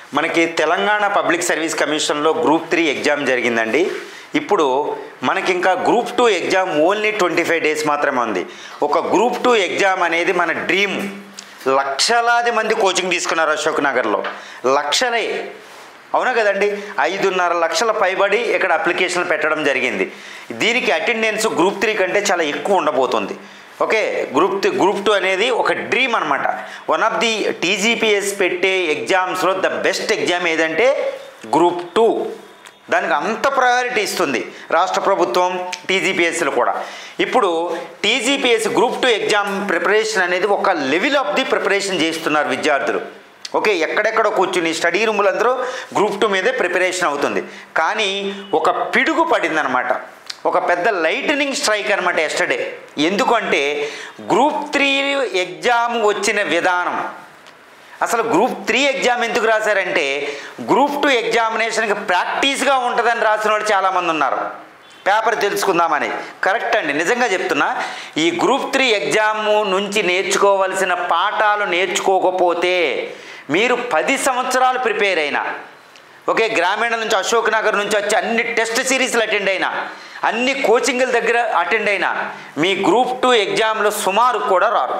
మనకి Telangana public service కమిషన్లో group three exam జరిగిందండి ఇప్పుడు మనకి ఇంకా group two exam only twenty five days మాత్రమే ఉంది ఒక గ్రూప్ టూ ఎగ్జామ్ అనేది మన డ్రీమ్ లక్షలాది మంది కోచింగ్ తీసుకున్నారు అశోక్ నగర్లో లక్షలే అవునా కదండి ఐదున్నర లక్షల పైబడి ఇక్కడ అప్లికేషన్లు పెట్టడం జరిగింది దీనికి అటెండెన్స్ గ్రూప్ త్రీ కంటే చాలా ఎక్కువ ఉండబోతుంది okay group three group two అనేది ఒక డ్రీమ్ అనమాట వన్ ఆఫ్ ది టీజీపీఎస్ పెట్టే ఎగ్జామ్స్లో ద బెస్ట్ ఎగ్జామ్ ఏదంటే గ్రూప్ టూ దానికి అంత ప్రయారిటీ ఇస్తుంది రాష్ట్ర ప్రభుత్వం టీజీపీఎస్లు కూడా ఇప్పుడు TGPS group two exam preparation అనేది ఒక లెవెల్ ఆఫ్ ది ప్రిపరేషన్ చేస్తున్నారు విద్యార్థులు ఓకే ఎక్కడెక్కడో కూర్చుని స్టడీ రూములందరూ గ్రూప్ టూ మీదే ప్రిపరేషన్ అవుతుంది కానీ ఒక పిడుగు పడిందనమాట ఒక పెద్ద లైటనింగ్ స్ట్రైక్ అనమాట ఎస్టర్డే ఎందుకంటే గ్రూప్ త్రీ ఎగ్జామ్ వచ్చిన విధానం అసలు గ్రూప్ త్రీ ఎగ్జామ్ ఎందుకు రాశారంటే గ్రూప్ టూ ఎగ్జామినేషన్కి ప్రాక్టీస్గా ఉంటుందని రాసిన వాళ్ళు చాలామంది ఉన్నారు పేపర్ తెలుసుకుందామని కరెక్ట్ అండి నిజంగా చెప్తున్నా ఈ గ్రూప్ త్రీ ఎగ్జామ్ నుంచి నేర్చుకోవాల్సిన పాఠాలు నేర్చుకోకపోతే మీరు పది సంవత్సరాలు ప్రిపేర్ అయినా ఓకే గ్రామీణ నుంచి అశోక్ నగర్ నుంచి వచ్చి అన్ని టెస్ట్ సిరీస్లు అటెండ్ అయినా అన్ని కోచింగ్ల దగ్గర అటెండ్ అయినా మీ గ్రూప్ టూ ఎగ్జామ్లో సుమారు కూడా రారు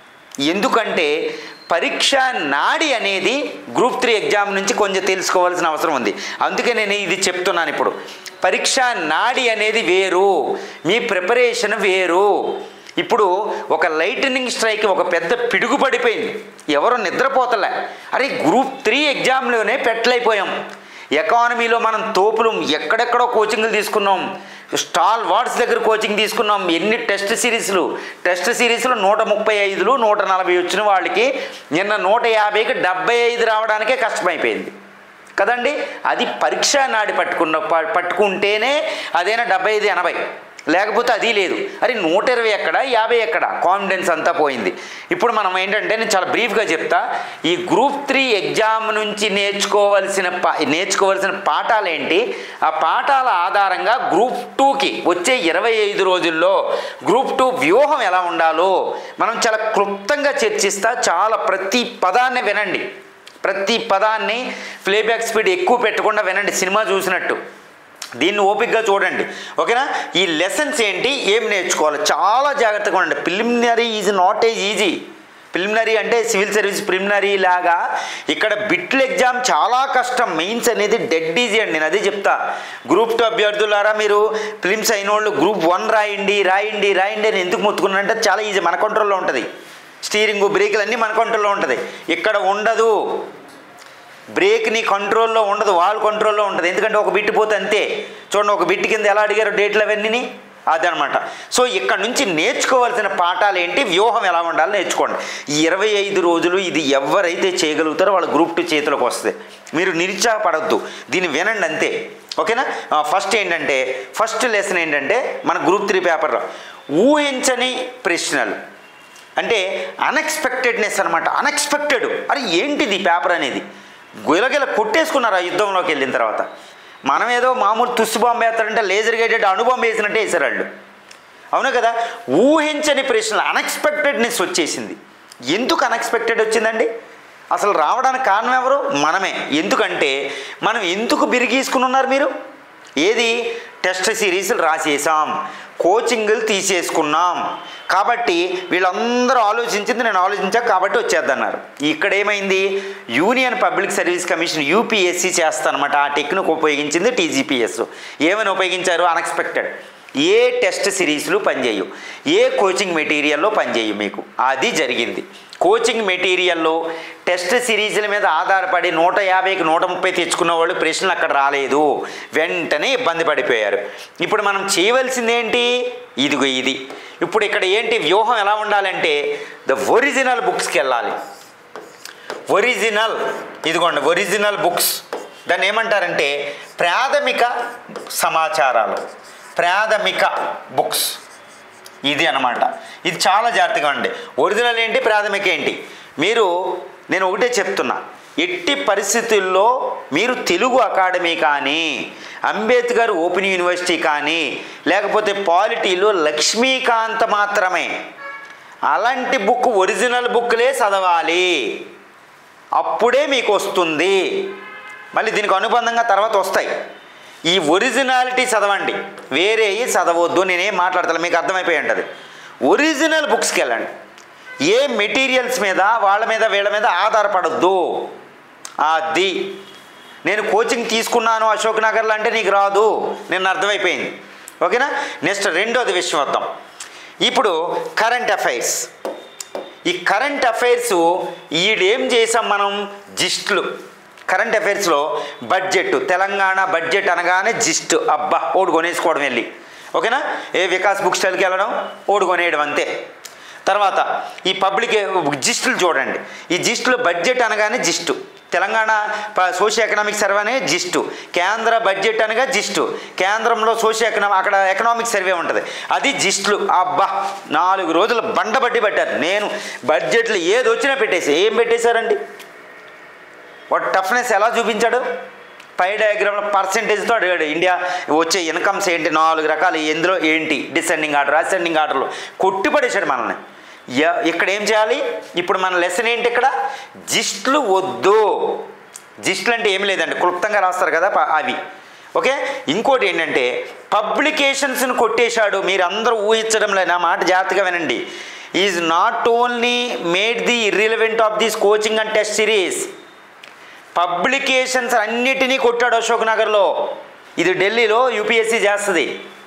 ఎందుకంటే పరీక్ష నాడి అనేది గ్రూప్ త్రీ ఎగ్జామ్ నుంచి కొంచెం తెలుసుకోవాల్సిన అవసరం ఉంది అందుకే నేను ఇది చెప్తున్నాను ఇప్పుడు పరీక్ష నాడి అనేది వేరు మీ ప్రిపరేషన్ వేరు ఇప్పుడు ఒక లైటనింగ్ స్ట్రైక్ ఒక పెద్ద పిడుగు పడిపోయింది ఎవరు నిద్రపోతలే అరే గ్రూప్ త్రీ ఎగ్జామ్లోనే పెట్టలైపోయాం ఎకానమీలో మనం తోపులు ఎక్కడెక్కడో కోచింగ్లు తీసుకున్నాం స్టాల్ వార్డ్స్ దగ్గర కోచింగ్ తీసుకున్నాం ఎన్ని టెస్ట్ సిరీస్లు టెస్ట్ సిరీస్లు నూట ముప్పై ఐదులు నూట నలభై వచ్చిన వాళ్ళకి నిన్న నూట యాభైకి డెబ్బై ఐదు రావడానికే కష్టమైపోయింది కదండి అది పరీక్ష నాడి పట్టుకున్న ప- పట్టుకుంటేనే అదేనా డెబ్బై ఐదు ఎనభై లేకపోతే అది లేదు అరే నూట ఇరవై ఎక్కడ యాభై ఎక్కడ కాన్ఫిడెన్స్ అంతా పోయింది ఇప్పుడు మనం ఏంటంటే నేను చాలా బ్రీఫ్గా చెప్తా ఈ గ్రూప్ త్రీ ఎగ్జామ్ నుంచి నేర్చుకోవాల్సిన పా నేర్చుకోవాల్సిన పాఠాలు ఏంటి ఆ పాఠాల ఆధారంగా గ్రూప్ టూకి వచ్చే ఇరవై ఐదు రోజుల్లో గ్రూప్ టూ వ్యూహం ఎలా ఉండాలో మనం చాలా క్లుప్తంగా చర్చిస్తా చాలా ప్రతి పదాన్ని వినండి ప్రతి పదాన్ని ప్లేబ్యాక్ స్పీడ్ ఎక్కువ పెట్టకుండా వినండి సినిమా చూసినట్టు దీన్ని ఓపికగా చూడండి ఓకేనా ఈ లెసన్స్ ఏంటి ఏం నేర్చుకోవాలి చాలా జాగ్రత్తగా ఉండండి preliminary is not a easy preliminary అంటే సివిల్ సర్వీస్ ప్రిలిమినరీ లాగా ఇక్కడ బిట్ల ఎగ్జామ్ చాలా కష్టం మెయిన్స్ అనేది డెడ్ ఈజీ అండి నేను అదే చెప్తా గ్రూప్ టూ అభ్యర్థులారా మీరు ఫిలిమ్స్ అయిన వాళ్ళు గ్రూప్ వన్ రాయండి రాయండి రాయండి అని ఎందుకు మొత్తుకున్నారంటే చాలా ఈజీ మన కంట్రోల్లో ఉంటుంది స్టీరింగ్ బ్రేకులు అన్నీ మన కంట్రోల్లో ఉంటుంది ఇక్కడ ఉండదు బ్రేక్ నీ కంట్రోల్లో ఉండదు వాళ్ళ కంట్రోల్లో ఉంటుంది ఎందుకంటే ఒక బిట్ పోతే అంతే చూడండి ఒక బిట్ కింద ఎలా అడిగారు డేట్లు అవన్నీ అదనమాట సో ఇక్కడ నుంచి నేర్చుకోవాల్సిన పాఠాలు ఏంటి వ్యూహం ఎలా ఉండాలో నేర్చుకోండి ఈ ఇరవై ఐదు రోజులు ఇది ఎవరైతే చేయగలుగుతారో వాళ్ళ గ్రూప్ టూ చేతిలోకి వస్తుంది మీరు నిరుత్సాహపడద్దు దీన్ని వినండి అంతే ఓకేనా ఆ, ఫస్ట్ ఏంటంటే ఫస్ట్ లెసన్ ఏంటంటే మన గ్రూప్ త్రీ పేపర్లో ఊహించని ప్రశ్నలు అంటే అన్ఎక్స్పెక్టెడ్నెస్ అనమాట అన్ఎక్స్పెక్టెడ్ అరే ఏంటిది ఈ పేపర్ అనేది గులగిల కొట్టేసుకున్నారు ఆ యుద్ధంలోకి వెళ్ళిన తర్వాత మనం ఏదో మామూలు తుస్సు బాంబు వేస్తారంటే లేజర్ గైడెడ్ అణుబాంబు వేసినట్టే వేసారు వాళ్ళు అవును కదా ఊహించని ప్రశ్నలు అన్ఎక్స్పెక్టెడ్నెస్ వచ్చేసింది ఎందుకు అన్ఎక్స్పెక్టెడ్ వచ్చిందండి అసలు రావడానికి కారణం ఎవరు మనమే ఎందుకంటే మనం ఎందుకు బిరిగీసుకుని ఉన్నారు మీరు ఏది టెస్ట్ సిరీస్లు రాసేసాం కోచింగ్లు తీసేసుకున్నాం కాబట్టి వీళ్ళందరూ ఆలోచించింది నేను ఆలోచించాక కాబట్టి వచ్చేద్దన్నారు ఇక్కడ ఏమైంది union public service commission UPSC చేస్తానమాట ఆ టెక్నిక్ ఉపయోగించింది టీజీపీఎస్ ఏమని ఉపయోగించారు అన్ఎక్స్పెక్టెడ్ ఏ టెస్ట్ సిరీస్లు పనిచేయవు ఏ కోచింగ్ మెటీరియల్లో పనిచేయు మీకు అది జరిగింది కోచింగ్ మెటీరియల్లో టెస్ట్ సిరీస్ల మీద ఆధారపడి నూట యాభైకి నూట ముప్పై తెచ్చుకున్న వాళ్ళు ప్రశ్నలు అక్కడ రాలేదు వెంటనే ఇబ్బంది పడిపోయారు ఇప్పుడు మనం చేయవలసింది ఏంటి ఇదిగో ఇది ఇప్పుడు ఇక్కడ ఏంటి వ్యూహం ఎలా ఉండాలంటే ద ఒరిజినల్ బుక్స్కి వెళ్ళాలి ఒరిజినల్ ఇదిగోండి ఒరిజినల్ బుక్స్ దాన్ని ఏమంటారంటే ప్రాథమిక సమాచారాలు ప్రాథమిక బుక్స్ ఇది అన్నమాట ఇది చాలా జాగ్రత్తగా ఉండి ఒరిజినల్ ఏంటి ప్రాథమిక ఏంటి మీరు నేను ఒకటే చెప్తున్నా ఎట్టి పరిస్థితుల్లో మీరు తెలుగు అకాడమీ కానీ అంబేద్కర్ ఓపెన్ యూనివర్సిటీ కానీ లేకపోతే పాలిటీలో లక్ష్మీకాంత మాత్రమే అలాంటి బుక్ ఒరిజినల్ బుక్లే చదవాలి అప్పుడే మీకు వస్తుంది మళ్ళీ దీనికి అనుబంధంగా తర్వాత వస్తాయి ఈ ఒరిజినాలిటీ చదవండి వేరే చదవద్దు నేనేం మాట్లాడతాను మీకు అర్థమైపోయి ఉంటుంది ఒరిజినల్ బుక్స్కి వెళ్ళండి ఏ మెటీరియల్స్ మీద వాళ్ళ మీద వీళ్ళ మీద ఆధారపడద్దు అది నేను కోచింగ్ తీసుకున్నాను అశోక్ నగర్లో అంటే నీకు రాదు నేను అర్థమైపోయింది ఓకేనా నెక్స్ట్ రెండోది విషయం వద్దాం ఇప్పుడు కరెంట్ అఫైర్స్ ఈ కరెంట్ అఫైర్స్ ఈడేం చేసాం మనం జిస్ట్లు కరెంట్ అఫైర్స్లో బడ్జెట్ తెలంగాణ బడ్జెట్ అనగానే జిస్ట్ అబ్బా ఓడి కొనేసుకోవడం వెళ్ళి ఓకేనా ఏ వికాస్ బుక్ స్టైల్కి వెళ్ళడం ఓడి కొనేయడం అంతే తర్వాత ఈ పబ్లిక్ జిస్టులు చూడండి ఈ జిస్టులు బడ్జెట్ అనగానే gist Telangana socio economic survey అనే జిస్టు కేంద్ర బడ్జెట్ అనగా జిస్టు కేంద్రంలో సోషియో ఎకనామిక్ అక్కడ ఎకనామిక్ సర్వే ఉంటుంది అది జిస్టులు అబ్బా నాలుగు రోజులు బండబడ్డి పట్టారు నేను బడ్జెట్లు ఏది వచ్చినా పెట్టేసి ఏం పెట్టేశారండి వాడు టఫ్నెస్ ఎలా చూపించాడు పై డయాగ్రామ్లో పర్సెంటేజ్తో అడిగాడు ఇండియా వచ్చే ఇన్కమ్స్ ఏంటి నాలుగు రకాలు ఎందులో ఏంటి డిసెండింగ్ ఆర్డర్ అసెండింగ్ ఆర్డర్లో కొట్టిపడేశాడు మనల్ని య- ఇక్కడ ఏం చేయాలి ఇప్పుడు మన లెసన్ ఏంటి ఇక్కడ జిస్ట్లు వద్దు జిస్ట్లు అంటే ఏం లేదండి క్లుప్తంగా రాస్తారు కదా ప- అవి ఓకే ఇంకోటి ఏంటంటే పబ్లికేషన్స్ని కొట్టేశాడు మీరు అందరూ ఊహించడం లేదు నా మాట జాగ్రత్తగా వినండి is not only made the irrelevant of this coaching and test series publications అన్నిటినీ కొట్టాడు అశోక్ నగర్లో ఇది ఢిల్లీలో యూపీఎస్సీ చేస్తుంది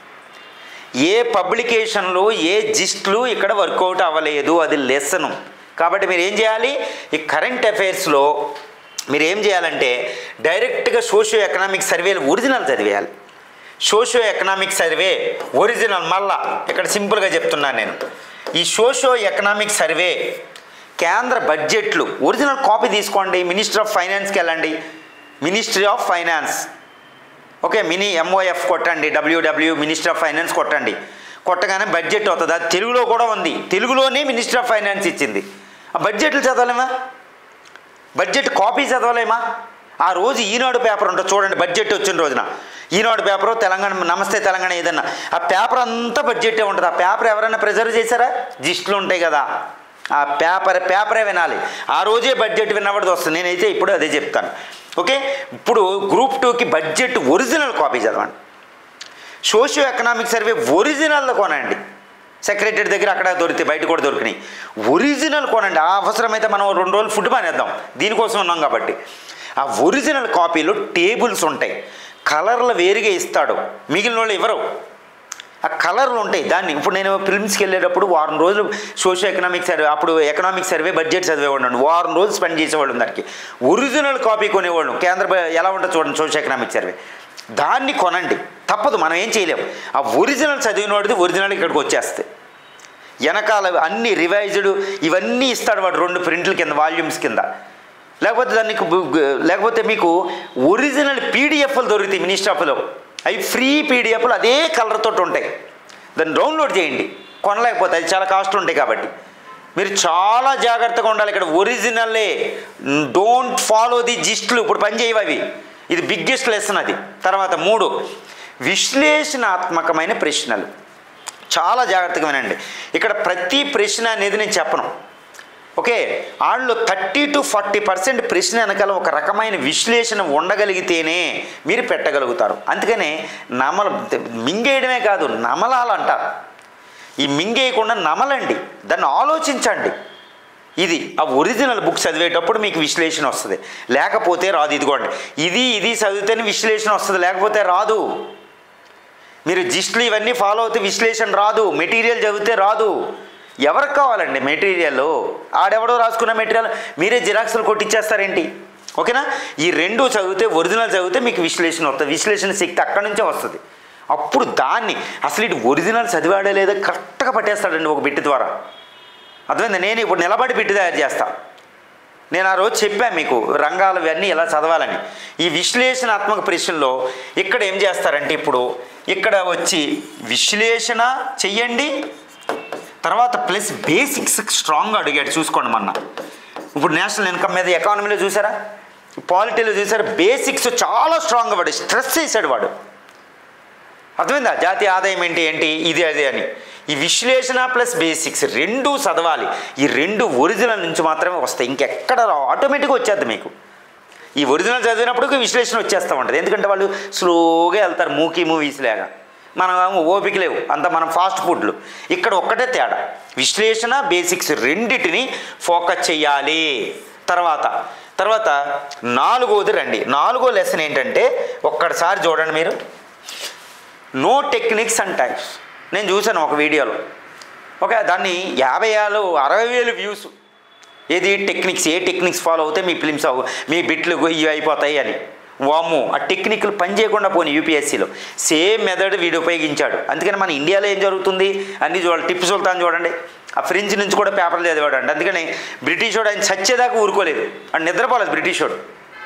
ఏ పబ్లికేషన్లు ఏ జిస్ట్లు ఇక్కడ వర్కౌట్ అవ్వలేదు అది లెసను కాబట్టి మీరు ఏం చేయాలి ఈ కరెంట్ అఫైర్స్లో మీరు ఏం చేయాలంటే డైరెక్ట్గా సోషియో ఎకనామిక్ సర్వేలు ఒరిజినల్ చదివేయాలి సోషియో ఎకనామిక్ సర్వే ఒరిజినల్ మళ్ళా ఇక్కడ సింపుల్గా చెప్తున్నాను నేను ఈ సోషియో ఎకనామిక్ సర్వే కేంద్ర బడ్జెట్లు ఒరిజినల్ కాపీ తీసుకోండి మినిస్టర్ ఆఫ్ ఫైనాన్స్కి వెళ్ళండి ministry of finance okay mini MOF కొట్టండి డబ్ల్యూడబ్ల్యూ మినిస్టర్ ఆఫ్ ఫైనాన్స్ కొట్టండి కొట్టగానే బడ్జెట్ అవుతుంది అది తెలుగులో కూడా ఉంది తెలుగులోనే మినిస్టర్ ఆఫ్ ఫైనాన్స్ ఇచ్చింది ఆ బడ్జెట్లు చదవలేమా బడ్జెట్ కాపీ చదవలేమా ఆ రోజు ఈనాడు పేపర్ ఉంటుంది చూడండి బడ్జెట్ వచ్చిన రోజున ఈనాడు పేపరు తెలంగాణ నమస్తే తెలంగాణ ఏదన్నా ఆ పేపర్ అంతా బడ్జెటే ఉంటుంది ఆ పేపర్ ఎవరైనా ప్రిజర్వ్ చేశారా జిస్టులు ఉంటాయి కదా ఆ పేపర్ పేపరే వినాలి ఆ రోజే బడ్జెట్ వినబడిది వస్తుంది నేనైతే ఇప్పుడు అదే చెప్తాను ఓకే ఇప్పుడు గ్రూప్ టూకి బడ్జెట్ ఒరిజినల్ కాపీ చదవండి సోషియో ఎకనామిక్ సర్వే ఒరిజినల్ కొనండి సెక్రటరీ దగ్గర అక్కడ దొరికితే బయట కూడా దొరికినాయి ఒరిజినల్ కొనండి ఆ అవసరమైతే మనం రెండు రోజులు ఫుడ్ మానేద్దాం దీనికోసం ఉన్నాం కాబట్టి ఆ ఒరిజినల్ కాపీలో టేబుల్స్ ఉంటాయి కలర్లు వేరుగా ఇస్తాడు మిగిలిన వాళ్ళు ఇవ్వరు ఆ కలర్లు ఉంటాయి దాన్ని ఇప్పుడు నేను ఫిల్మ్స్కి వెళ్ళేటప్పుడు వారం రోజులు సోషియో ఎకనామిక్ సర్వే అప్పుడు ఎకనామిక్ సర్వే బడ్జెట్ చదివేవాడు వారం రోజులు స్పెండ్ చేసేవాళ్ళు దానికి ఒరిజినల్ కాపీ కొనేవాళ్ళు కేంద్ర బ- ఎలా ఉంటుందో చూడండి సోషియో ఎకనామిక్ సర్వే దాన్ని కొనండి తప్పదు మనం ఏం చేయలేం ఆ ఒరిజినల్ చదివిన వాడిది ఒరిజినల్ ఇక్కడికి వచ్చేస్తాయి వెనకాల అన్ని రివైజ్డ్ ఇవన్నీ ఇస్తాడు వాడు రెండు ప్రింట్ల కింద వాల్యూమ్స్ కింద లేకపోతే దానికి బు- గు- లేకపోతే మీకు ఒరిజినల్ పీడిఎఫ్లు దొరుకుతాయి మినిస్టాప్లో అవి ఫ్రీ పీడిఎఫ్లు అదే కలర్ తోటి ఉంటాయి దాన్ని డౌన్లోడ్ చేయండి కొనలేకపోతే అది చాలా కాస్ట్ ఉంటాయి కాబట్టి మీరు చాలా జాగ్రత్తగా ఉండాలి ఇక్కడ ఒరిజినల్లే డోంట్ ఫాలో ది జిస్ట్లు ఇప్పుడు పని చేయవు అవి ఇది బిగ్గెస్ట్ లెసన్ అది తర్వాత మూడు విశ్లేషణాత్మకమైన ప్రశ్నలు చాలా జాగ్రత్తగా వినండి ఇక్కడ ప్రతి ప్రశ్న అనేది నేను చెప్పను ఓకే వాళ్ళు థర్టీ టు ఫార్టీ పర్సెంట్ ప్రశ్న వెనకాల ఒక రకమైన విశ్లేషణ ఉండగలిగితేనే మీరు పెట్టగలుగుతారు అందుకనే నమల మింగేయడమే కాదు నమలాలంటారు ఈ మింగేయకుండా నమలండి దాన్ని ఆలోచించండి ఇది ఆ ఒరిజినల్ బుక్ చదివేటప్పుడు మీకు విశ్లేషణ వస్తుంది లేకపోతే రాదు ఇదిగోండి ఇది ఇది చదివితేనే విశ్లేషణ వస్తుంది లేకపోతే రాదు మీరు జిస్ట్లు ఇవన్నీ ఫాలో అవుతే విశ్లేషణ రాదు మెటీరియల్ చదివితే రాదు ఎవరికి కావాలండి మెటీరియల్ ఆడెవడో రాసుకున్న మెటీరియల్ మీరే జిరాక్స్లు కొట్టించేస్తారేంటి ఓకేనా ఈ రెండు చదివితే ఒరిజినల్ చదివితే మీకు విశ్లేషణ వస్తుంది విశ్లేషణ శక్తి అక్కడి నుంచే వస్తుంది అప్పుడు దాన్ని అసలు ఇటు ఒరిజినల్ చదివాడే లేదా కరెక్ట్గా పట్టేస్తాడండి ఒక బిట్ ద్వారా అర్థమైంది నేను ఇప్పుడు నిలబడి బిట్ తయారు చేస్తా నేను ఆ రోజు చెప్పాను మీకు రంగాలు ఇవన్నీ ఎలా చదవాలని ఈ విశ్లేషణాత్మక ప్రశ్నలో ఇక్కడ ఏం చేస్తారంటే ఇప్పుడు ఇక్కడ వచ్చి విశ్లేషణ చెయ్యండి తర్వాత ప్లస్ బేసిక్స్ స్ట్రాంగ్గా అడిగాడు చూసుకోండి మొన్న ఇప్పుడు నేషనల్ ఇన్కమ్ మీద ఎకానమీలో చూసారా పాలిటీలో చూసారా బేసిక్స్ చాలా స్ట్రాంగ్గా వాడు స్ట్రెస్ చేశాడు వాడు అర్థమైందా జాతీయ ఆదాయం ఏంటి ఏంటి ఇది అది అని ఈ విశ్లేషణ ప్లస్ బేసిక్స్ రెండు చదవాలి ఈ రెండు ఒరిజినల్ నుంచి మాత్రమే వస్తాయి ఇంకెక్కడ రావు ఆటోమేటిక్గా వచ్చేద్ది మీకు ఈ ఒరిజినల్ చదివినప్పుడు విశ్లేషణ వచ్చేస్తూ ఉంటుంది ఎందుకంటే వాళ్ళు స్లోగా వెళ్తారు మూకీ మూవీస్ లాగా మనం ఏమో ఓపిక లేవు అంత మనం ఫాస్ట్ ఫుడ్లు ఇక్కడ ఒక్కటే తేడా విశ్లేషణ బేసిక్స్ రెండిటిని ఫోకస్ చేయాలి తర్వాత తర్వాత నాలుగోది రండి నాలుగో లెసన్ ఏంటంటే ఒక్కడిసారి చూడండి మీరు నో టెక్నిక్స్ అండ్ టైప్స్ నేను చూశాను ఒక వీడియోలో ఓకే దాన్ని యాభై వేలు అరవై వేలు వ్యూస్ ఏది టెక్నిక్స్ ఏ టెక్నిక్స్ ఫాలో అవుతే మీ ఫిలిమ్స్ అవు మీ బిట్లు ఇవి అయిపోతాయి అని వాము ఆ టెక్నిక్లు పని చేయకుండా పోనీ యూపీఎస్సీలో సేమ్ మెథడ్ వీడు ఉపయోగించాడు అందుకని మన ఇండియాలో ఏం జరుగుతుంది అన్ని చూడాలి టిప్పు సుల్తాన్ చూడండి ఆ ఫ్రెంచ్ నుంచి కూడా పేపర్లు చదివాడు అండి అందుకని బ్రిటిష్ వాడు ఆయన చచ్చేదాకా ఊరుకోలేదు అండ్ నిద్రపోలేదు బ్రిటిష్ వాడు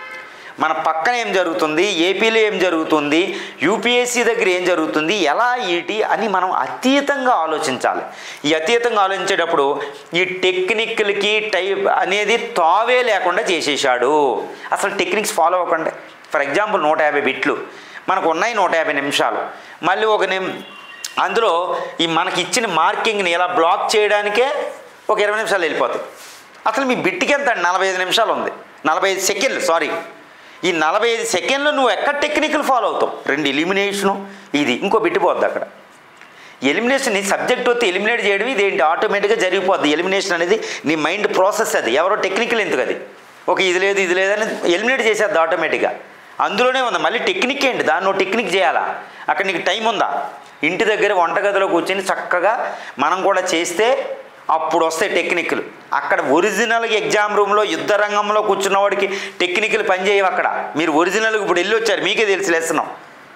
మన పక్కన ఏం జరుగుతుంది ఏపీలో ఏం జరుగుతుంది యూపీఎస్సీ దగ్గర ఏం జరుగుతుంది ఎలా ఏంటి అని మనం అతీతంగా ఆలోచించాలి ఈ అతీతంగా ఆలోచించేటప్పుడు ఈ టెక్నిక్లకి టైప్ అనేది తావే లేకుండా చేసేసాడు అసలు టెక్నిక్స్ ఫాలో అవ్వకండి ఫర్ ఎగ్జాంపుల్ నూట యాభై బిట్లు మనకు ఉన్నాయి నూట యాభై నిమిషాలు మళ్ళీ ఒక నిమ్ అందులో ఈ మనకి ఇచ్చిన మార్కింగ్ని ఇలా బ్లాక్ చేయడానికే ఒక ఇరవై నిమిషాలు వెళ్ళిపోతాయి అసలు మీ బిట్కి ఎంత నలభై ఐదు నిమిషాలు ఉంది నలభై ఐదు సెకండ్లు సారీ ఈ నలభై ఐదు సెకండ్లు నువ్వు ఎక్కడ టెక్నికల్ ఫాలో అవుతావు రెండు ఎలిమినేషను ఇది ఇంకో బిట్టు పోద్ది అక్కడ ఎలిమినేషన్ నీ సబ్జెక్ట్ వస్తే ఎలిమినేట్ చేయడం ఇది ఏంటి ఆటోమేటిక్గా జరిగిపోద్ది ఎలిమినేషన్ అనేది నీ మైండ్ ప్రాసెస్ అది ఎవరో టెక్నికల్ ఎందుకు అది ఒక ఇది లేదు ఇది లేదని ఎలిమినేట్ చేసేద్ది ఆటోమేటిక్గా అందులోనే ఉంది మళ్ళీ టెక్నిక్ ఏంటి దాన్ని నువ్వు టెక్నిక్ చేయాలా అక్కడ నీకు టైం ఉందా ఇంటి దగ్గర వంటగదిలో కూర్చొని చక్కగా మనం కూడా చేస్తే అప్పుడు వస్తాయి టెక్నిక్లు అక్కడ ఒరిజినల్గా ఎగ్జామ్ రూమ్లో యుద్ధ రంగంలో కూర్చున్నవాడికి టెక్నికల్ పనిచేయవు అక్కడ మీరు ఒరిజినల్గా ఇప్పుడు వెళ్ళి వచ్చారు మీకే తెలిసి లెసనం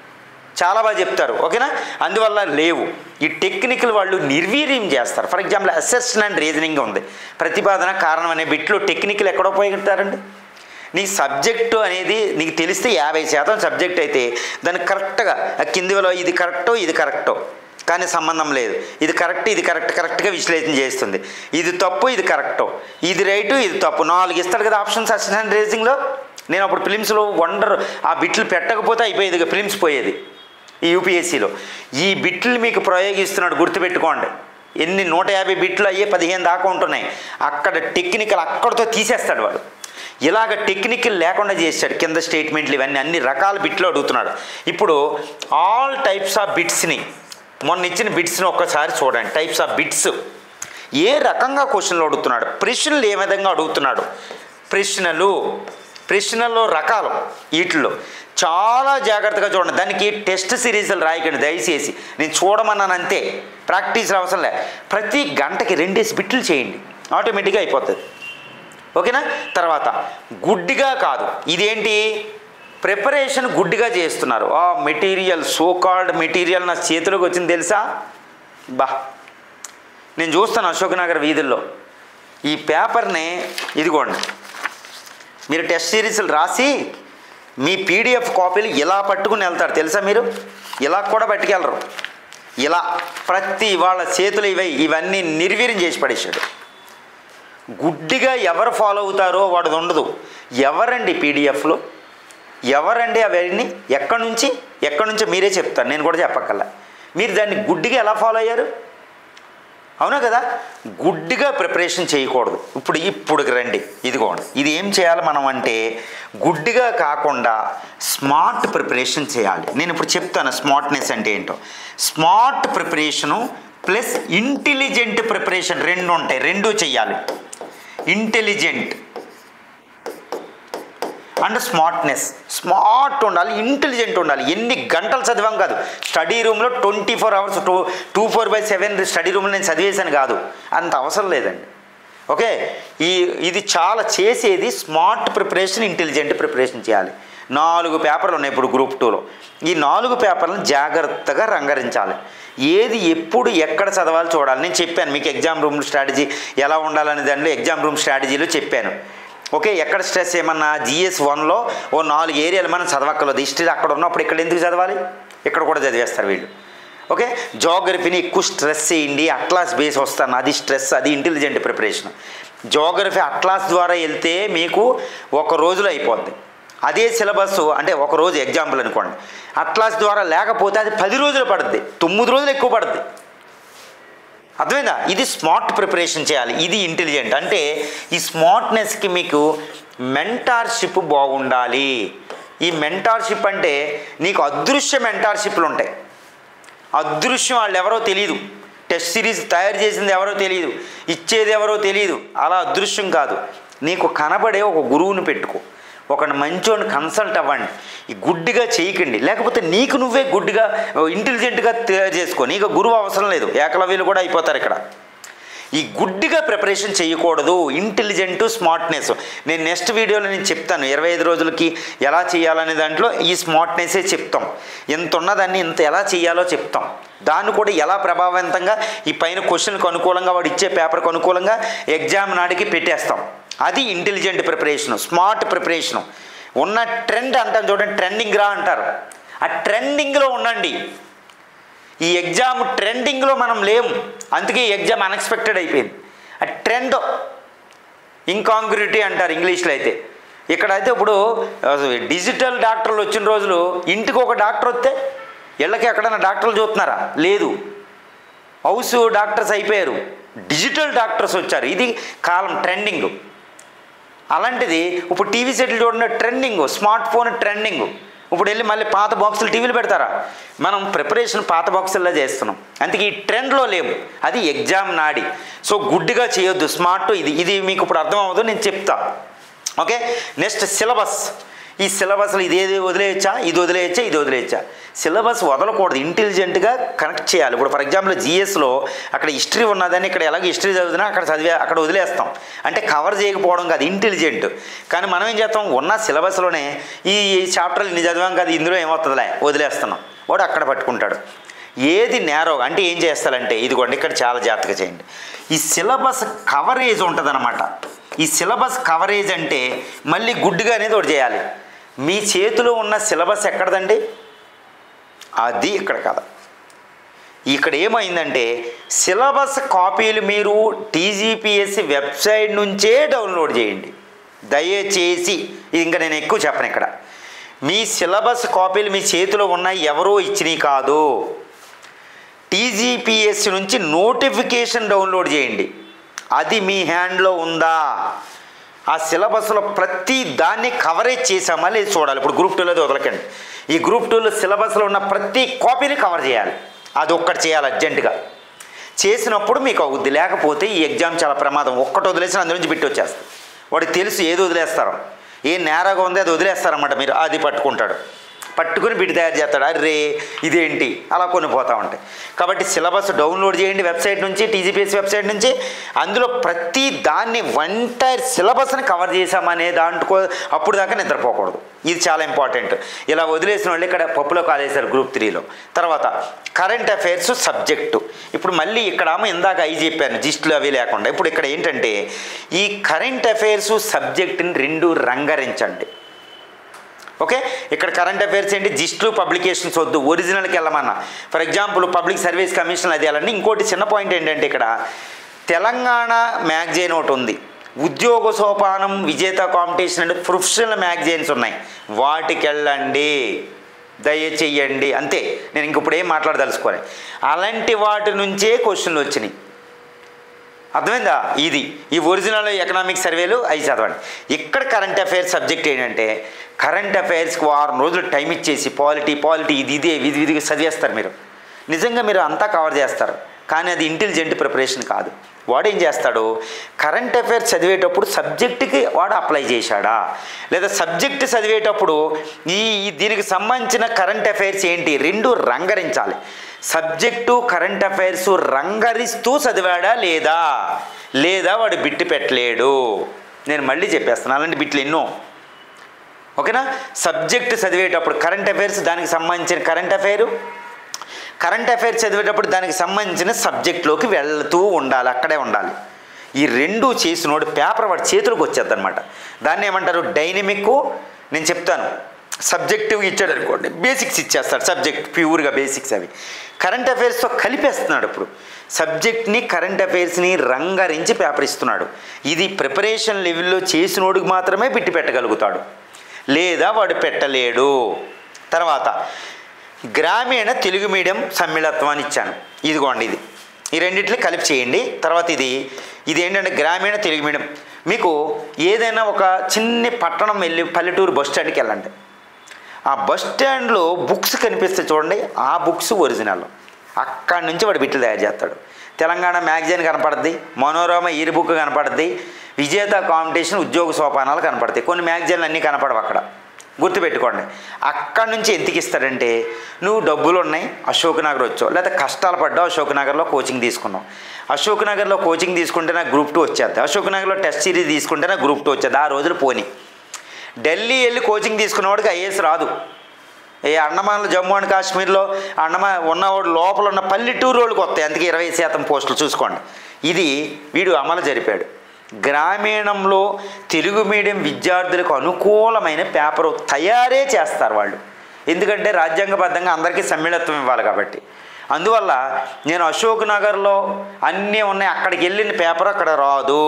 చాలా బాగా చెప్తారు ఓకేనా అందువల్ల లేవు ఈ టెక్నికల్ వాళ్ళు నిర్వీర్యం చేస్తారు for example assertion and reasoning ఉంది ప్రతిపాదన కారణం అనే బిట్లో టెక్నికల్ ఎక్కడ ఉపయోగిస్తారండి నీ సబ్జెక్టు అనేది నీకు తెలిస్తే యాభై శాతం సబ్జెక్ట్ అయితే దాన్ని కరెక్ట్గా ఆ కిందిలో ఇది కరెక్టో ఇది కరెక్టో కానీ సంబంధం లేదు ఇది కరెక్ట్ ఇది కరెక్ట్ కరెక్ట్గా విశ్లేషణ చేస్తుంది ఇది తప్పు ఇది కరెక్టో ఇది రైటు ఇది తప్పు నాలుగు ఇస్తాడు కదా ఆప్షన్స్ అసిస్టెంట్ రేసింగ్లో నేను అప్పుడు ఫిలిమ్స్లో వండర్ ఆ బిట్లు పెట్టకపోతే అయిపోయేది ఇక ఫిలిమ్స్ పోయేది ఈ యూపీఎస్సీలో ఈ బిట్లు మీకు ప్రయోగిస్తున్నాడు గుర్తుపెట్టుకోండి ఎన్ని నూట యాభై బిట్లు అయ్యే పదిహేను దాకా ఉంటున్నాయి అక్కడ టెక్నికల్ అక్కడితో తీసేస్తాడు వాడు ఇలాగ టెక్నికల్ లేకుండా చేశాడు కింద స్టేట్మెంట్లు ఇవన్నీ అన్ని రకాల బిట్లు అడుగుతున్నాడు ఇప్పుడు ఆల్ టైప్స్ ఆఫ్ బిట్స్ని మొన్న ఇచ్చిన బిట్స్ని ఒక్కసారి చూడండి టైప్స్ ఆఫ్ బిట్స్ ఏ రకంగా క్వశ్చన్లు అడుగుతున్నాడు ప్రశ్నలు ఏ విధంగా అడుగుతున్నాడు ప్రశ్నలు ప్రశ్నల్లో రకాలు వీటిల్లో చాలా జాగ్రత్తగా చూడండి దానికి టెస్ట్ సిరీస్లు రాయకండి దయచేసి నేను చూడమన్నాను అంతే ప్రాక్టీస్ అవసరం లే ప్రతి గంటకి రెండేసి బిట్లు చేయండి ఆటోమేటిక్గా అయిపోతుంది ఓకేనా తర్వాత గుడ్డిగా కాదు ఇదేంటి ప్రిపరేషన్ గుడ్డిగా చేస్తున్నారు ఆ మెటీరియల్ సో కాల్డ్ మెటీరియల్ నా చేతిలోకి వచ్చింది తెలుసా బా నేను చూస్తాను అశోక్ నగర్ వీధుల్లో ఈ పేపర్ని ఇదిగోండి మీరు టెస్ట్ సిరీస్లు రాసి మీ పీడిఎఫ్ కాపీలు ఇలా పట్టుకుని వెళ్తారు తెలుసా మీరు ఇలా కూడా పట్టుకెళ్ళరు ఇలా ప్రతి వాళ్ళ చేతులు ఇవై ఇవన్నీ నిర్వీర్యం చేసి పడేశాడు గుడ్డిగా ఎవరు ఫాలో అవుతారో వాడు ఉండదు ఎవరండి పీడిఎఫ్లో ఎవరండి అవన్నీ ఎక్కడి నుంచి ఎక్కడి నుంచో మీరే చెప్తారు నేను కూడా చెప్పక్కల్లా మీరు దాన్ని గుడ్డిగా ఎలా ఫాలో అయ్యారు అవునా కదా గుడ్డిగా ప్రిపరేషన్ చేయకూడదు ఇప్పుడు ఇప్పుడు రండి ఇదిగోండి ఇది ఏం చేయాలి మనం అంటే గుడ్డిగా కాకుండా స్మార్ట్ ప్రిపరేషన్ చేయాలి నేను ఇప్పుడు చెప్తాను స్మార్ట్నెస్ అంటే ఏంటో smart preparation plus intelligent preparation రెండు ఉంటాయి రెండు చెయ్యాలి ఇంటెలిజెంట్ అండ్ స్మార్ట్నెస్ స్మార్ట్ ఉండాలి ఇంటెలిజెంట్ ఉండాలి ఎన్ని గంటలు చదివాం కాదు స్టడీ రూమ్లో twenty four hours two two four by seven study రూమ్లో నేను చదివేశాను కాదు అంత అవసరం లేదండి ఓకే ఈ ఇది చాలా చేసేది స్మార్ట్ ప్రిపరేషన్ ఇంటెలిజెంట్ ప్రిపరేషన్ చేయాలి నాలుగు పేపర్లు ఉన్నాయి ఇప్పుడు గ్రూప్ టూలో ఈ నాలుగు పేపర్లను జాగ్రత్తగా రంగరించాలి ఏది ఎప్పుడు ఎక్కడ చదవాలి చూడాలి నేను చెప్పాను మీకు ఎగ్జామ్ రూమ్ స్ట్రాటజీ ఎలా ఉండాలనే దానిలో ఎగ్జామ్ రూమ్ స్ట్రాటజీలో చెప్పాను ఓకే ఎక్కడ స్ట్రెస్ ఏమన్నా జిఎస్ వన్లో ఓ నాలుగు ఏరియాలు మనం చదవక్కర్లేదు హిస్టరీ అక్కడ ఉన్నప్పుడు ఇక్కడ ఎందుకు చదవాలి ఇక్కడ కూడా చదివేస్తారు వీళ్ళు ఓకే జోగ్రఫీని ఎక్కువ స్ట్రెస్ చేయండి అట్లాస్ బేస్ వస్తాను అది స్ట్రెస్ అది ఇంటెలిజెంట్ ప్రిపరేషన్ జోగ్రఫీ అట్లాస్ ద్వారా వెళ్తే మీకు ఒక రోజులో అయిపోద్ది అదే సిలబస్ అంటే ఒక రోజు ఎగ్జాంపుల్ అనుకోండి అట్లాస్ ద్వారా లేకపోతే అది పది రోజులు పడుద్ది తొమ్మిది రోజులు ఎక్కువ పడుద్ది అర్థమైందా ఇది స్మార్ట్ ప్రిపరేషన్ చేయాలి ఇది ఇంటెలిజెంట్ అంటే ఈ స్మార్ట్నెస్కి మీకు మెంటార్షిప్ బాగుండాలి ఈ మెంటార్షిప్ అంటే నీకు అదృశ్య మెంటార్షిప్లు ఉంటాయి అదృశ్యం వాళ్ళు ఎవరో తెలియదు టెస్ట్ సిరీస్ తయారు చేసింది ఎవరో తెలియదు ఇచ్చేది ఎవరో తెలియదు అలా అదృశ్యం కాదు నీకు కనబడే ఒక గురువుని పెట్టుకో ఒక మంచోని కన్సల్ట్ అవ్వండి ఈ గుడ్డిగా చేయకండి లేకపోతే నీకు నువ్వే గుడ్డిగా ఇంటెలిజెంట్గా తయారు చేసుకో నీకు గురువు అవసరం లేదు ఏకలవ్యులు కూడా అయిపోతారు ఇక్కడ ఈ గుడ్డిగా ప్రిపరేషన్ చేయకూడదు ఇంటెలిజెంట్ స్మార్ట్నెస్ నేను నెక్స్ట్ వీడియోలో నేను చెప్తాను ఇరవై ఐదు రోజులకి ఎలా చేయాలనే దాంట్లో ఈ స్మార్ట్నెస్సే చెప్తాం ఎంత ఉన్నదాన్ని ఇంత ఎలా చేయాలో చెప్తాం దాన్ని కూడా ఎలా ప్రభావవంతంగా ఈ పైన క్వశ్చన్కి అనుకూలంగా వాడు ఇచ్చే పేపర్కి అనుకూలంగా ఎగ్జామ్ నాటికి పెట్టేస్తాం అది ఇంటెలిజెంట్ ప్రిపరేషను స్మార్ట్ ప్రిపరేషను ఉన్న ట్రెండ్ అంటాం చూడండి ట్రెండింగ్ రా అంటారు ఆ ట్రెండింగ్లో ఉండండి ఈ ఎగ్జామ్ ట్రెండింగ్లో మనం లేము అందుకే ఈ ఎగ్జామ్ అన్ఎక్స్పెక్టెడ్ అయిపోయింది ఆ ట్రెండ్ ఇంకాంగ్రిటీ అంటారు ఇంగ్లీష్లో అయితే ఇక్కడైతే ఇప్పుడు డిజిటల్ డాక్టర్లు వచ్చిన రోజులు ఇంటికి ఒక డాక్టర్ వస్తే ఇళ్ళకి ఎక్కడైనా డాక్టర్లు చూస్తున్నారా లేదు హౌస్ డాక్టర్స్ అయిపోయారు డిజిటల్ డాక్టర్స్ వచ్చారు ఇది కాలం ట్రెండింగ్ అలాంటిది ఇప్పుడు టీవీ సెట్లు చూడండి ట్రెండింగ్ స్మార్ట్ ఫోన్ ట్రెండింగ్ ఇప్పుడు వెళ్ళి మళ్ళీ పాత బాక్సులు టీవీలు పెడతారా మనం ప్రిపరేషన్ పాత బాక్సుల్లో చేస్తున్నాం అందుకే ఈ ట్రెండ్లో లేము అది ఎగ్జామ్ నాడి సో గుడ్డిగా చేయొద్దు స్మార్ట్ ఇది ఇది మీకు ఇప్పుడు అర్థం అవ్వదు నేను చెప్తా ఓకే నెక్స్ట్ సిలబస్ ఈ సిలబస్లో ఇదేది వదిలేయచ్చా ఇది వదిలేయచ్చా ఇది వదిలేయచ్చా సిలబస్ వదలకూడదు ఇంటెలిజెంట్గా కనెక్ట్ చేయాలి ఇప్పుడు ఫర్ ఎగ్జాంపుల్ జిఎస్లో అక్కడ హిస్టరీ ఉన్నదని ఇక్కడ ఎలాగ హిస్టరీ చదివినా అక్కడ చదివే అక్కడ వదిలేస్తాం అంటే కవర్ చేయకపోవడం కాదు ఇంటెలిజెంట్ కానీ మనం ఏం చేస్తాం ఉన్న సిలబస్లోనే ఈ చాప్టర్లు ఇన్ని చదివాం కదా ఇందులో ఏమవుతుందిలే వదిలేస్తున్నాం వాడు అక్కడ పట్టుకుంటాడు ఏది నేరో అంటే ఏం చేస్తారంటే ఇదిగోండి ఇక్కడ చాలా జాగ్రత్తగా చేయండి ఈ సిలబస్ కవరేజ్ ఉంటుందన్నమాట ఈ సిలబస్ కవరేజ్ అంటే మళ్ళీ గుడ్డుగా అనేది ఒకటి చేయాలి మీ చేతిలో ఉన్న సిలబస్ ఎక్కడదండి అది ఇక్కడ కదా ఇక్కడ ఏమైందంటే సిలబస్ కాపీలు మీరు టీజీపీఎస్సి వెబ్సైట్ నుంచే డౌన్లోడ్ చేయండి దయచేసి ఇది ఇంకా నేను ఎక్కువ చెప్పను ఇక్కడ మీ సిలబస్ కాపీలు మీ చేతిలో ఉన్నాయి ఎవరో ఇచ్చినవి కాదు టీజీపీఎస్సి నుంచి నోటిఫికేషన్ డౌన్లోడ్ చేయండి అది మీ హ్యాండ్లో ఉందా ఆ సిలబస్లో ప్రతి దాన్ని కవరేజ్ చేసామా లేదు చూడాలి ఇప్పుడు గ్రూప్ టూలో వదలకండి ఈ గ్రూప్ టూలో సిలబస్లో ఉన్న ప్రతి కాపీని కవర్ చేయాలి అది ఒక్కటి చేయాలి అర్జెంటుగా చేసినప్పుడు మీకు అవుద్ది లేకపోతే ఈ ఎగ్జామ్ చాలా ప్రమాదం ఒక్కటి వదిలేసి అందులో నుంచి బిట్టి వచ్చేస్తుంది వాడికి తెలుసు ఏది వదిలేస్తారో ఏ నేరగా ఉంది అది వదిలేస్తారన్నమాట మీరు అది పట్టుకుంటాడు పట్టుకుని బిడ్డ తయారు చేస్తాడు అరే ఇదేంటి అలా కొన్ని పోతూ ఉంటాయి కాబట్టి సిలబస్ డౌన్లోడ్ చేయండి వెబ్సైట్ నుంచి టీజీపీఎస్ వెబ్సైట్ నుంచి అందులో ప్రతి దాన్ని వంటైర్ సిలబస్ని కవర్ చేసామనే దాంట్లో అప్పుడు దాకా నిద్రపోకూడదు ఇది చాలా ఇంపార్టెంట్ ఇలా వదిలేసిన వాళ్ళు ఇక్కడ పప్పులో కాలేశారు గ్రూప్ త్రీలో తర్వాత కరెంట్ అఫైర్స్ సబ్జెక్టు ఇప్పుడు మళ్ళీ ఇక్కడ ఆమె ఇందాక అవి చెప్పాను జిస్టులు అవి లేకుండా ఇప్పుడు ఇక్కడ ఏంటంటే ఈ కరెంట్ అఫైర్స్ సబ్జెక్టుని రెండు రంగరించండి ఓకే ఇక్కడ కరెంట్ అఫైర్స్ ఏంటి జిస్టులు పబ్లికేషన్స్ వద్దు ఒరిజినల్కి వెళ్ళమన్నా for example public service commission అది వెళ్ళండి ఇంకోటి చిన్న పాయింట్ ఏంటంటే ఇక్కడ తెలంగాణ మ్యాగజైన్ ఒకటి ఉంది ఉద్యోగ సోపానం విజేత కాంపిటీషన్ అంటే ప్రొఫెషనల్ మ్యాగజైన్స్ ఉన్నాయి వాటికి వెళ్ళండి దయచేయండి అంతే నేను ఇంక ఇప్పుడు ఏం మాట్లాడదలుచుకోవాలి అలాంటి వాటి నుంచే క్వశ్చన్లు వచ్చినాయి అర్థమైందా ఇది ఈ ఒరిజినల్ ఎకనామిక్ సర్వేలు అవి చదవండి ఇక్కడ కరెంట్ అఫైర్స్ సబ్జెక్ట్ ఏంటంటే కరెంట్ అఫైర్స్కి వారం రోజులు టైం ఇచ్చేసి పాలిటీ పాలిటీ ఇది ఇదే విధి విధిగా చదివేస్తారు మీరు నిజంగా మీరు అంతా కవర్ చేస్తారు కానీ అది ఇంటెలిజెంట్ ప్రిపరేషన్ కాదు వాడు ఏం చేస్తాడు కరెంట్ అఫైర్స్ చదివేటప్పుడు సబ్జెక్టుకి వాడు అప్లై చేశాడా లేదా సబ్జెక్ట్ చదివేటప్పుడు ఈ ఈ దీనికి సంబంధించిన కరెంట్ అఫైర్స్ ఏంటి రెండు రంగరించాలి సబ్జెక్టు కరెంట్ అఫైర్స్ రంగరిస్తూ చదివాడా లేదా లేదా వాడు బిట్టు పెట్టలేడు నేను మళ్ళీ చెప్పేస్తాను అలాంటి బిట్లు ఎన్నో ఓకేనా సబ్జెక్ట్ చదివేటప్పుడు కరెంట్ అఫైర్స్ దానికి సంబంధించిన కరెంట్ అఫైరు కరెంట్ అఫైర్స్ చదివేటప్పుడు దానికి సంబంధించిన సబ్జెక్ట్లోకి వెళ్తూ ఉండాలి అక్కడే ఉండాలి ఈ రెండు చేసినోడు పేపర్ వాడి చేతులకు వచ్చేది అనమాట దాన్ని ఏమంటారు డైనమిక్ నేను చెప్తాను సబ్జెక్టివ్ ఇచ్చాడు అనుకోండి బేసిక్స్ ఇచ్చేస్తాడు సబ్జెక్ట్ ప్యూర్గా బేసిక్స్ అవి కరెంట్ అఫైర్స్తో కలిపేస్తున్నాడు ఇప్పుడు సబ్జెక్ట్ని కరెంట్ అఫైర్స్ని రంగరించి పేపర్ ఇస్తున్నాడు ఇది ప్రిపరేషన్ లెవెల్లో చేసినోడికి మాత్రమే బిట్టి పెట్టగలుగుతాడు లేదా వాడు పెట్టలేడు తర్వాత గ్రామీణ తెలుగు మీడియం సమ్మిళత్వాన్ని ఇచ్చాను ఇదిగోండి ఇది ఈ రెండిట్లు కలిపి చేయండి తర్వాత ఇది ఇది ఏంటంటే గ్రామీణ తెలుగు మీడియం మీకు ఏదైనా ఒక చిన్ని పట్టణం వెళ్ళి పల్లెటూరు బస్ స్టాండ్కి వెళ్ళండి ఆ బస్ స్టాండ్లో బుక్స్ కనిపిస్తాయి చూడండి ఆ బుక్స్ ఒరిజినల్ అక్కడి నుంచి వాడు బిట్లు తయారు చేస్తాడు తెలంగాణ మ్యాగజైన్ కనపడుద్ది మనోరమ ఈరి బుక్ కనపడుద్ది విజేత కాంపిటీషన్ ఉద్యోగ సోపానాలు కనపడతాయి కొన్ని మ్యాగజైన్లు అన్నీ కనపడవు అక్కడ గుర్తుపెట్టుకోండి అక్కడి నుంచి ఎందుకు ఇస్తాడంటే నువ్వు డబ్బులు ఉన్నాయి అశోక్ నగర్ వచ్చావు లేదా కష్టాలు పడ్డావు అశోక్ నగర్లో కోచింగ్ తీసుకున్నావు అశోక్ నగర్లో కోచింగ్ తీసుకుంటే నాకు గ్రూప్ టూ వచ్చేది అశోక్ నగర్లో టెస్ట్ సిరీస్ తీసుకుంటే నాకు గ్రూప్ టూ వచ్చేది ఆ రోజులు పోని ఢిల్లీ వెళ్ళి కోచింగ్ తీసుకున్నవాడికి ఐఏఎస్ రాదు ఏ అండమాన్లో జమ్మూ అండ్ కాశ్మీర్లో అండమా ఉన్నవాడు లోపల ఉన్న పల్లెటూరు వాళ్ళకి వస్తాయి అందుకే ఇరవై శాతం పోస్టులు చూసుకోండి ఇది వీడు అమలు జరిపాడు గ్రామీణంలో తెలుగు మీడియం విద్యార్థులకు అనుకూలమైన పేపర్ తయారే చేస్తారు వాళ్ళు ఎందుకంటే రాజ్యాంగబద్ధంగా అందరికీ సమ్మిళత్వం ఇవ్వాలి కాబట్టి అందువల్ల నేను అశోక్ నగర్లో అన్నీ ఉన్నాయి అక్కడికి వెళ్ళిన పేపర్ అక్కడ రాదు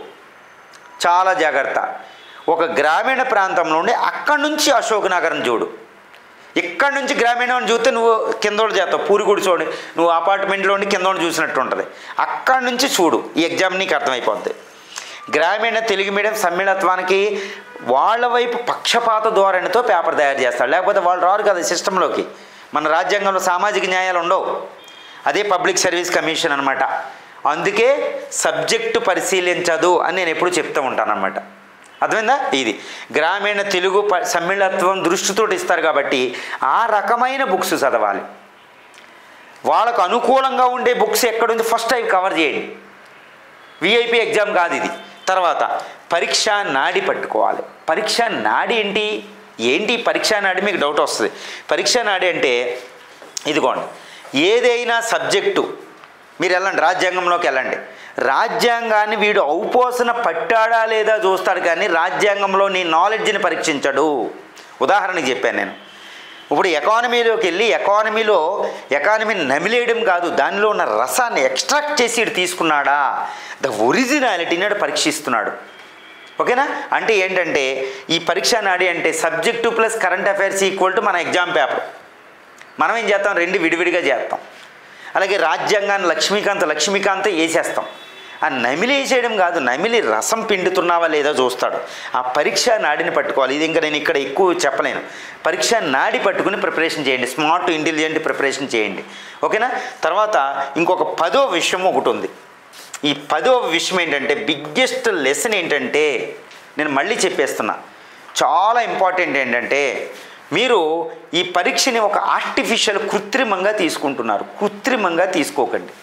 చాలా జాగ్రత్త ఒక గ్రామీణ ప్రాంతంలో ఉండి అక్కడి నుంచి అశోక్ నగరం చూడు ఇక్కడ నుంచి గ్రామీణం చూస్తే నువ్వు కిందోడు చేస్తావు పూరిగుడి చూడు నువ్వు అపార్ట్మెంట్లో ఉండి కిందోడు చూసినట్టు ఉంటుంది అక్కడి నుంచి చూడు ఈ ఎగ్జామ్ నీకు అర్థమైపోద్ది గ్రామీణ తెలుగు మీడియం సమ్మిళత్వానికి వాళ్ళ వైపు పక్షపాత ధోరణితో పేపర్ తయారు చేస్తాడు లేకపోతే వాళ్ళు రారు కదా సిస్టంలోకి మన రాజ్యాంగంలో సామాజిక న్యాయాలు ఉండవు అదే పబ్లిక్ సర్వీస్ కమిషన్ అనమాట అందుకే సబ్జెక్టు పరిశీలించదు అని నేను ఎప్పుడు చెప్తూ ఉంటాను అనమాట అర్థమైందా ఇది గ్రామీణ తెలుగు ప సమ్మిళత్వం దృష్టితో ఇస్తారు కాబట్టి ఆ రకమైన బుక్స్ చదవాలి వాళ్ళకు అనుకూలంగా ఉండే బుక్స్ ఎక్కడుంది ఫస్ట్ అవి కవర్ చేయండి విఐపి ఎగ్జామ్ కాదు ఇది తర్వాత పరీక్ష నాడి పట్టుకోవాలి పరీక్ష నాడి ఏంటి ఏంటి పరీక్ష నాడి మీకు డౌట్ వస్తుంది పరీక్ష నాడి అంటే ఇదిగోండి ఏదైనా సబ్జెక్టు మీరు వెళ్ళండి రాజ్యాంగంలోకి వెళ్ళండి రాజ్యాంగాన్ని వీడు ఔపోసన పట్టాడా లేదా చూస్తాడు కానీ రాజ్యాంగంలో నీ నాలెడ్జ్ని పరీక్షించడు ఉదాహరణకి చెప్పాను నేను ఇప్పుడు ఎకానమీలోకి వెళ్ళి ఎకానమీలో ఎకానమీని నమిలేయడం కాదు దానిలో ఉన్న రసాన్ని ఎక్స్ట్రాక్ట్ చేసి ఇటు తీసుకున్నాడా ద ఒరిజినాలిటీని వాడు పరీక్షిస్తున్నాడు ఓకేనా అంటే ఏంటంటే ఈ పరీక్ష నాడి అంటే subject plus current affairs equal to మన ఎగ్జామ్ పేపర్ మనం ఏం చేస్తాం రెండు విడివిడిగా చేస్తాం అలాగే రాజ్యాంగాన్ని లక్ష్మీకాంత్ లక్ష్మీకాంత్ వేసేస్తాం ఆ నమిలి వేసేయడం కాదు నమిలి రసం పిండుతున్నావా లేదా చూస్తాడు ఆ పరీక్ష నాడిని పట్టుకోవాలి ఇది ఇంకా నేను ఇక్కడ ఎక్కువ చెప్పలేను పరీక్ష నాడి పట్టుకుని ప్రిపరేషన్ చేయండి స్మార్ట్ ఇంటెలిజెంట్ ప్రిపరేషన్ చేయండి ఓకేనా తర్వాత ఇంకొక పదో విషయం ఒకటి ఉంది ఈ పదో విషయం ఏంటంటే బిగ్గెస్ట్ లెసన్ ఏంటంటే నేను మళ్ళీ చెప్పేస్తున్నా చాలా ఇంపార్టెంట్ ఏంటంటే మీరు ఈ పరీక్షని ఒక ఆర్టిఫిషియల్ కృత్రిమంగా తీసుకుంటున్నారు కృత్రిమంగా తీసుకోకండి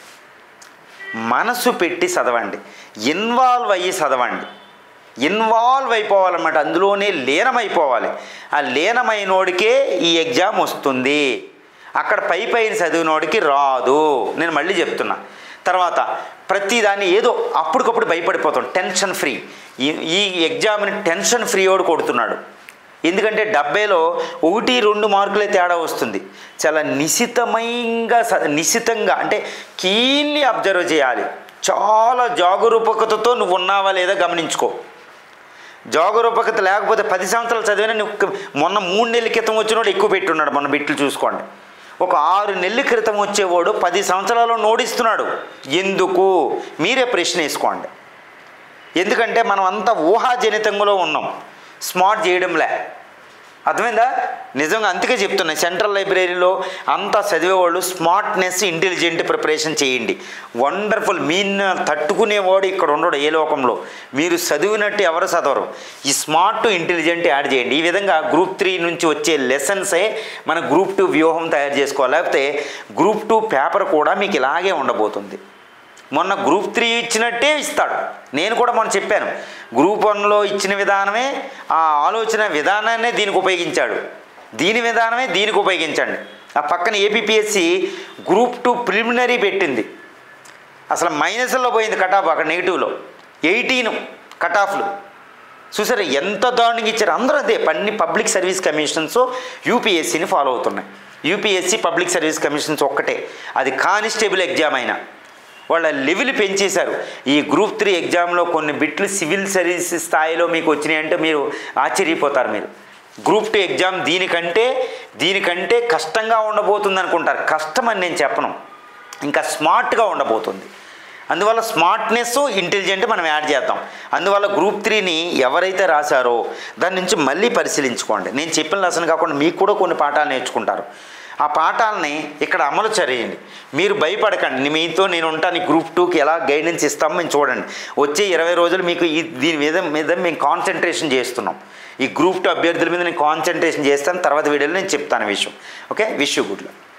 మనసు పెట్టి చదవండి ఇన్వాల్వ్ అయ్యి చదవండి ఇన్వాల్వ్ అయిపోవాలన్నమాట అందులోనే లీనమైపోవాలి ఆ లీనమైనోడికే ఈ ఎగ్జామ్ వస్తుంది అక్కడ పై పైన చదివినోడికి రాదు నేను మళ్ళీ చెప్తున్నా తర్వాత ప్రతిదాన్ని ఏదో అప్పటికప్పుడు భయపడిపోతాం టెన్షన్ ఫ్రీ ఈ ఈ ఎగ్జామ్ని టెన్షన్ ఫ్రీ వాడు కొడుతున్నాడు ఎందుకంటే డెబ్బైలో ఒకటి రెండు మార్కులే తేడా వస్తుంది చాలా నిశితమైంగా స- నిశితంగా అంటే కీన్లీ అబ్జర్వ్ చేయాలి చాలా జాగరూకతతో నువ్వు ఉన్నావా లేదా గమనించుకో జాగరూకత లేకపోతే పది సంవత్సరాలు చదివినా నువ్వు క- మొన్న మూడు నెలల క్రితం వచ్చినోడు ఎక్కువ పెట్టున్నాడు మొన్న బిట్లు చూసుకోండి ఒక ఆరు నెలల క్రితం వచ్చేవాడు పది సంవత్సరాలు నోడిస్తున్నాడు ఎందుకు మీరే ప్రశ్న వేసుకోండి ఎందుకంటే మనం అంతా ఊహాజనితంలో ఉన్నాం స్మార్ట్ చేయడంలే అర్థమైందా నిజంగా అందుకే చెప్తున్నా సెంట్రల్ లైబ్రరీలో అంతా చదివేవాళ్ళు స్మార్ట్నెస్ ఇంటెలిజెంట్ ప్రిపరేషన్ చేయండి వండర్ఫుల్ మీన్ తట్టుకునేవాడు ఇక్కడ ఉండడు ఏ లోకంలో మీరు చదివినట్టు ఎవరు చదవరు ఈ స్మార్ట్ ఇంటెలిజెంట్ యాడ్ చేయండి ఈ విధంగా గ్రూప్ త్రీ నుంచి వచ్చే లెసన్సే మన గ్రూప్ టూ వ్యూహం తయారు చేసుకోవాలి లేకపోతే గ్రూప్ టూ పేపర్ కూడా మీకు ఇలాగే ఉండబోతుంది మొన్న గ్రూప్ త్రీ ఇచ్చినట్టే ఇస్తాడు నేను కూడా మొన్న చెప్పాను గ్రూప్ వన్లో ఇచ్చిన విధానమే ఆ ఆలోచన విధానాన్నే దీనికి ఉపయోగించాడు దీని విధానమే దీనికి ఉపయోగించండి ఆ పక్కన ఏపీఎస్సి గ్రూప్ టూ ప్రిలిమినరీ పెట్టింది అసలు మైనస్లో పోయింది కటాఫ్ అక్కడ నెగిటివ్లో ఎయిటీన్ కటాఫ్లు చూసారా ఎంత దారుణంగా ఇచ్చారు అందరూ అదే అన్ని పబ్లిక్ సర్వీస్ కమిషన్స్ యూపీఎస్సీని ఫాలో అవుతున్నాయి యూపీఎస్సీ పబ్లిక్ సర్వీస్ కమిషన్స్ ఒక్కటే అది కానిస్టేబుల్ ఎగ్జామ్ అయినా వాళ్ళ లెవెల్ పెంచేశారు ఈ గ్రూప్ త్రీ ఎగ్జామ్లో కొన్ని బిట్లు సివిల్ సర్వీస్ స్థాయిలో మీకు వచ్చినాయి అంటే మీరు ఆశ్చర్యపోతారు మీరు గ్రూప్ టూ ఎగ్జామ్ దీనికంటే దీనికంటే కష్టంగా ఉండబోతుంది అనుకుంటారు కష్టం అని నేను చెప్పను ఇంకా స్మార్ట్గా ఉండబోతుంది అందువల్ల స్మార్ట్నెస్ ఇంటెలిజెంట్ మనం యాడ్ చేద్దాం అందువల్ల గ్రూప్ త్రీని ఎవరైతే రాశారో దాని నుంచి మళ్ళీ పరిశీలించుకోండి నేను చెప్పిన లెసన్ కాకుండా మీకు కూడా కొన్ని పాఠాలు నేర్చుకుంటారు ఆ పాఠాలని ఇక్కడ అమలు చేయండి మీరు భయపడకండి మీతో నేను ఉంటాను గ్రూప్ టూకి ఎలా గైడెన్స్ ఇస్తామో మేము చూడండి వచ్చే ఇరవై రోజులు మీకు ఈ దీని మీద మీద మేము కాన్సన్ట్రేషన్ చేస్తున్నాం ఈ గ్రూప్ టూ అభ్యర్థుల మీద నేను కాన్సన్ట్రేషన్ చేస్తాను తర్వాత వీడియోలో నేను చెప్తాను విషయం okay wish you good luck